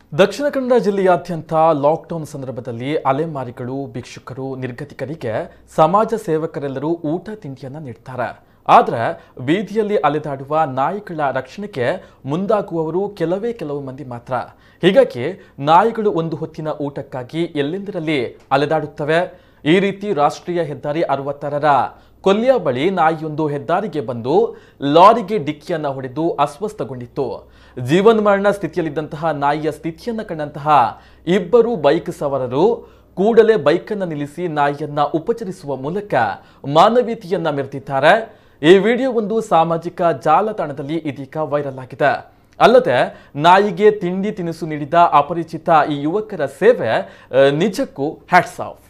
ದಕ್ಷಿಣ ಕನ್ನಡ ಜಿಲ್ಲೆಯಾದ್ಯಂತ ಲಾಕ್ಡೌನ್ ಸಂದರ್ಭದಲ್ಲಿ ಅಲೆಮಾರಿಗಳು ಭಿಕ್ಷುಕರು ನಿರ್ಗತಿಕರಿಗೆ ಸಮಾಜ ಸೇವಕರೆಲ್ಲರೂ ಊಟ ತಿಂಡಿಯನ್ನ ನೀಡ್ತಾರೆ ಆದ್ರೆ ಬೀದಿಯಲ್ಲಿ ಅಲೆದಾಡುವ ನಾಯಿಗಳ ರಕ್ಷಣೆಗೆ ಮುಂದಾಗುವವರು ಕೆಲವೇ ಕೆಲವು ಮಂದಿ ಮಾತ್ರ ಹೀಗಾಗಿ ನಾಯಿಗಳು ಒಂದು ಹೊತ್ತಿನ ಊಟಕ್ಕಾಗಿ ಎಲ್ಲೆಂದರಲ್ಲಿ ಅಲೆದಾಡುತ್ತವೆ ಈ ರೀತಿ ರಾಷ್ಟ್ರೀಯ ಹೆದ್ದಾರಿ ಅರವತ್ತಾರರ ಕೊಲ್ಲಿಯ ಬಳಿ ನಾಯಿಯೊಂದು ಹೆದ್ದಾರಿಗೆ ಬಂದು ಲಾರಿಗೆ ಡಿಕ್ಕಿಯನ್ನ ಹೊಡೆದು ಅಸ್ವಸ್ಥಗೊಂಡಿತ್ತು ಜೀವನ್ಮರಣ ಸ್ಥಿತಿಯಲ್ಲಿದ್ದಂತಹ ನಾಯಿಯ ಸ್ಥಿತಿಯನ್ನ ಕಂಡಂತಹ ಇಬ್ಬರು ಬೈಕ್ ಸವಾರರು ಕೂಡಲೇ ಬೈಕನ್ನು ನಿಲ್ಲಿಸಿ ನಾಯಿಯನ್ನ ಉಪಚರಿಸುವ ಮೂಲಕ ಮಾನವೀಯತೆಯನ್ನ ಮೆರೆದಿದ್ದಾರೆ ಈ ವಿಡಿಯೋ ಒಂದು ಸಾಮಾಜಿಕ ಜಾಲತಾಣದಲ್ಲಿ ಇದೀಗ ವೈರಲ್ ಆಗಿದೆ ಅಲ್ಲದೆ ನಾಯಿಗೆ ತಿಂಡಿ ತಿನಿಸು ನೀಡಿದ ಅಪರಿಚಿತ ಈ ಯುವಕರ ಸೇವೆ ಆ, ನಿಜಕ್ಕೂ ಹ್ಯಾಟ್ಸ್ ಆಫ್